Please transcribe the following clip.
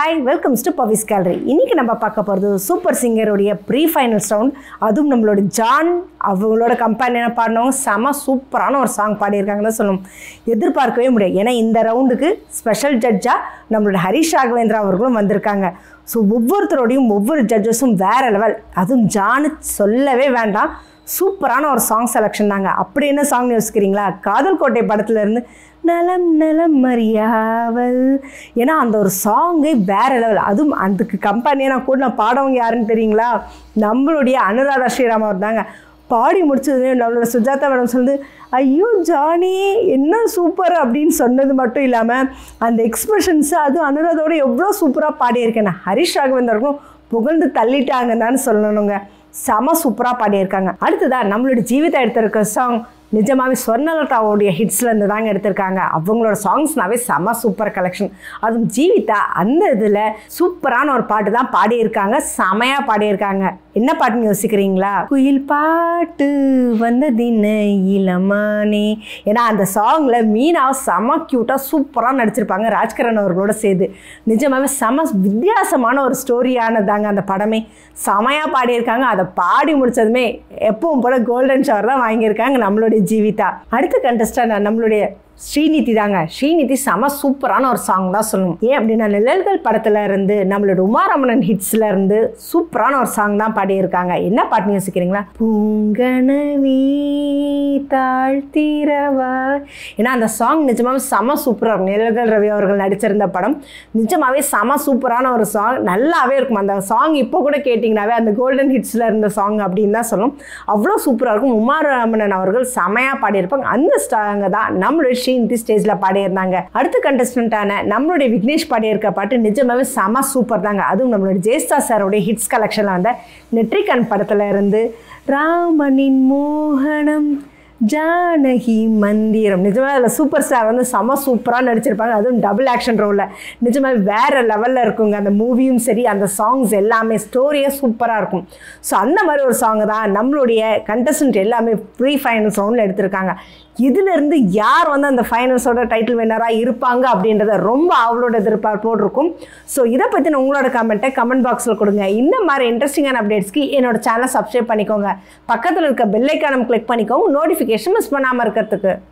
hi welcomes to Pavi's gallery இன்னைக்கு நம்ம பார்க்க போகிறது சூப்பர் சிங்கருடைய ப்ரீ ஃபைனல் சவுண்ட் அதுவும் நம்மளோட ஜான் அவங்களோட கம்பெனியான பாடினவங்க செம சூப்பரான ஒரு சாங் பாடியிருக்காங்கன்னு தான் சொல்லணும் எதிர்பார்க்கவே முடியாது ஏன்னா இந்த ரவுண்டுக்கு ஸ்பெஷல் ஜட்ஜாக நம்மளோட ஹரிஷ் ராகவேந்திரா அவர்களும் வந்திருக்காங்க ஸோ ஒவ்வொருத்தரோடையும் ஒவ்வொரு ஜட்ஜஸும் வேற லெவல் அதுவும் ஜானு சொல்லவே வேண்டாம் சூப்பரான ஒரு சாங் செலெக்ஷன் தாங்க அப்படி என்ன சாங் யோசிக்கிறீங்களா காதல் கோட்டை படத்துல இருந்து நலம் நலம் மரியாவல் ஏன்னா அந்த ஒரு சாங்கே வேற லெவல் அதுவும் அதுக்கு கம்பெனியாக நான் கூட நான் பாடவங்க யாருன்னு தெரியுங்களா நம்மளுடைய அனுராதா ஸ்ரீராம் அவர் தாங்க பாடி முடிச்சதுமே நம்மளோட சுஜாதா மேடம் சொல்லுது ஐயோ ஜானி என்ன சூப்பர் அப்படின்னு சொன்னது மட்டும் இல்லாமல் அந்த எக்ஸ்பிரஷன்ஸ் அதுவும் அனுராதோட எவ்வளோ சூப்பராக பாடியிருக்கேன் நான் ஹரிஷ் ராகவேந்தருக்கும் புகழ்ந்து தள்ளிட்டாங்கன்னு சொல்லணுங்க செம சூப்பராக பாடியிருக்காங்க அடுத்ததாக நம்மளோட ஜீவிதா எடுத்திருக்க சாங் நிஜமாவே ஸ்வர்ணலதாவோடைய ஹிட்ஸ்லேருந்து தாங்க எடுத்திருக்காங்க அவங்களோட சாங்ஸ்னாவே செம சூப்பர் கலெக்ஷன் அதுவும் ஜீவிதா அந்த இதில் சூப்பரான ஒரு பாட்டு தான் பாடியிருக்காங்க செமையாக பாடியிருக்காங்க என்ன பாட்டுன்னு யோசிக்கிறீங்களா குயில் பாட்டு வந்ததின்ன இளமானே ஏன்னா அந்த சாங்கில் மீனா செம க்யூட்டாக சூப்பராக நடிச்சிருப்பாங்க ராஜ்கரன் அவர்களோட சேர்ந்து நிஜமாவே செம வித்தியாசமான ஒரு ஸ்டோரியானதாங்க அந்த படமே செமையாக பாடியிருக்காங்க அதை பாடி முடிச்சதுமே எப்பவும் போல கோல்டன் ஷவர் தான் வாங்கியிருக்காங்க நம்மளுடைய ஜீவிதா அடுத்த கண்டஸ்டன்ட் நம்மளுடைய ஸ்ரீநிதி தாங்க ஸ்ரீநிதி செம சூப்பரான ஒரு சாங் தான் சொல்லணும் ஏன் அப்படின்னா நிழல்கள் படத்துல இருந்து நம்மளோட உமாரமணன் ஹிட்ஸ்ல இருந்து சூப்பரான ஒரு சாங் தான் பாடியிருக்காங்க என்ன பாட்டுன்னு யோசிக்கிறீங்களா பூங்கனவி தாழ்த்திரவா ஏன்னா அந்த சாங் நிஜமாவே செம சூப்பராக இருக்கும் நிழல்கள் ரவி அவர்கள் நடிச்சிருந்த படம் நிஜமாவே செம சூப்பரான ஒரு சாங் நல்லாவே இருக்கும் அந்த சாங் இப்போ கூட கேட்டிங்கனாவே அந்த கோல்டன் ஹிட்ஸில் இருந்த சாங் அப்படின்னு தான் சொல்லும் அவ்வளோ சூப்பராக இருக்கும் உமாரமணன் அவர்கள் செமையாக பாடியிருப்பாங்க அந்த சாங்கை தான் நம்மளுடைய ஸ்ரீநிதி ஸ்டேஜில் பாடியிருந்தாங்க அடுத்த கண்டஸ்டண்ட்டான நம்மளுடைய விக்னேஷ் பாடியிருக்க பாட்டு நிஜமாவே செம சூப்பர் தாங்க அதுவும் நம்மளுடைய ஜேஸ்தா சாரோடைய ஹிட்ஸ் கலெக்ஷனில் வந்த நெட்ரிகன் படத்தில் இருந்து ராமனின் மோகனம் ஜானகி மந்திரம் நிஜமாக அதில் சூப்பர் ஸ்டார் வந்து செம சூப்பராக நடிச்சிருப்பாங்க அதுவும் டபுள் ஆக்ஷன் ரோலில் நிஜமாக வேறு லெவலில் இருக்குங்க அந்த மூவியும் சரி அந்த சாங்ஸ் எல்லாமே ஸ்டோரியே சூப்பராக இருக்கும் ஸோ அந்த மாதிரி ஒரு சாங் தான் நம்மளுடைய கண்டஸ்டன்ட் எல்லாமே ப்ரீ ஃபைனல் சவுண்டில் எடுத்திருக்காங்க இதிலிருந்து யார் வந்து அந்த ஃபைனல்ஸோட டைட்டில் வின்னராக இருப்பாங்க அப்படின்றத ரொம்ப அவளோட எதிர்பார்ப்போடு இருக்கும் ஸோ இதை பற்றின உங்களோட கமெண்ட்டை கமெண்ட் பாக்ஸில் கொடுங்க இந்த மாதிரி இன்ட்ரெஸ்டிங்கான அப்டேட்ஸ்க்கு என்னோட சேனலை சப்ஸ்கிரைப் பண்ணிக்கோங்க பக்கத்தில் இருக்க பெல்லைக்கானம் கிளிக் பண்ணிக்கோங்க நோட்டிஃபிகேஷன் மிஸ் பண்ணாமல் இருக்கிறதுக்கு